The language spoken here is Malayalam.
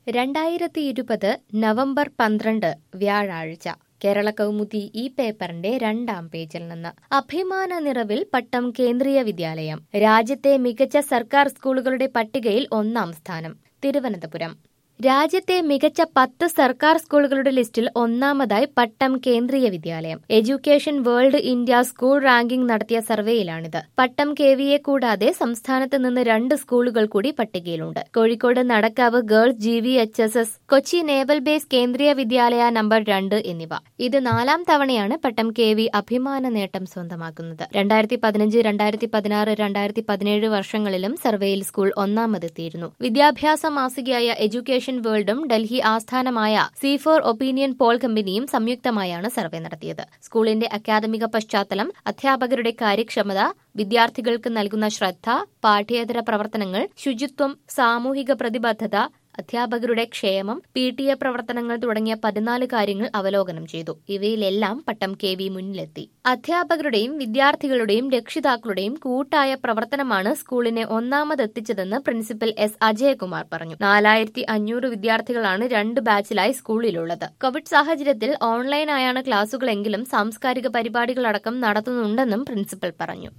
രണ്ടായിരത്തി ഇരുപത് നവംബർ പന്ത്രണ്ട് വ്യാഴാഴ്ച കേരള കൗമുദി ഈ പേപ്പറിന്റെ രണ്ടാം പേജിൽ നിന്ന് അഭിമാന നിറവിൽ പട്ടം കേന്ദ്രീയ വിദ്യാലയം രാജ്യത്തെ മികച്ച സർക്കാർ സ്കൂളുകളുടെ പട്ടികയിൽ ഒന്നാം സ്ഥാനം തിരുവനന്തപുരം രാജ്യത്തെ മികച്ച പത്ത് സർക്കാർ സ്കൂളുകളുടെ ലിസ്റ്റിൽ ഒന്നാമതായി Pattom Kendriya Vidyalayam education world India school ranking നടത്തിയ സർവേയിലാണിത് പട്ടം കെ വിയെ കൂടാതെ സംസ്ഥാനത്ത് നിന്ന് രണ്ട് സ്കൂളുകൾ കൂടി പട്ടികയിലുണ്ട് Kozhikode Nadakkavu girls G V H S S Kochi naval base Kendriya Vidyalaya number രണ്ട് എന്നിവ ഇത് നാലാം തവണയാണ് പട്ടം കെ വി അഭിമാന നേട്ടം സ്വന്തമാക്കുന്നത് രണ്ടായിരത്തി പതിനഞ്ച് രണ്ടായിരത്തി പതിനാറ് രണ്ടായിരത്തി പതിനേഴ് വർഷങ്ങളിലും സർവേയിൽ സ്കൂൾ ഒന്നാമതെത്തിയിരുന്നു വിദ്യാഭ്യാസ മാസികയായ എഡ്യൂക്കേഷൻ വേൾഡും ഡൽഹി ആസ്ഥാനമായ സി ഫോർ ഒപ്പീനിയൻ പോൾ കമ്പനിയും സംയുക്തമായാണ് സർവേ നടത്തിയത് സ്കൂളിന്റെ അക്കാദമിക പശ്ചാത്തലം അധ്യാപകരുടെ കാര്യക്ഷമത വിദ്യാർത്ഥികൾക്ക് നൽകുന്ന ശ്രദ്ധ പാഠ്യേതര പ്രവർത്തനങ്ങൾ ശുചിത്വം സാമൂഹിക പ്രതിബദ്ധത അധ്യാപകരുടെ ക്ഷേമം പി ടി എ പ്രവർത്തനങ്ങൾ തുടങ്ങിയ പതിനാല് കാര്യങ്ങൾ അവലോകനം ചെയ്തു ഇവയിലെല്ലാം പട്ടം കെ വി മുന്നിലെത്തി അധ്യാപകരുടെയും വിദ്യാർത്ഥികളുടെയും രക്ഷിതാക്കളുടെയും കൂട്ടായ പ്രവർത്തനമാണ് സ്കൂളിനെ ഒന്നാമതെത്തിച്ചതെന്ന് പ്രിൻസിപ്പൽ എസ് അജയകുമാർ പറഞ്ഞു നാലായിരത്തി അഞ്ഞൂറ് വിദ്യാർത്ഥികളാണ് രണ്ട് ബാച്ചിലായി സ്കൂളിലുള്ളത് കോവിഡ് സാഹചര്യത്തിൽ ഓൺലൈനായാണ് ക്ലാസുകളെങ്കിലും സാംസ്കാരിക പരിപാടികളടക്കം നടത്തുന്നുണ്ടെന്നും പ്രിൻസിപ്പൽ പറഞ്ഞു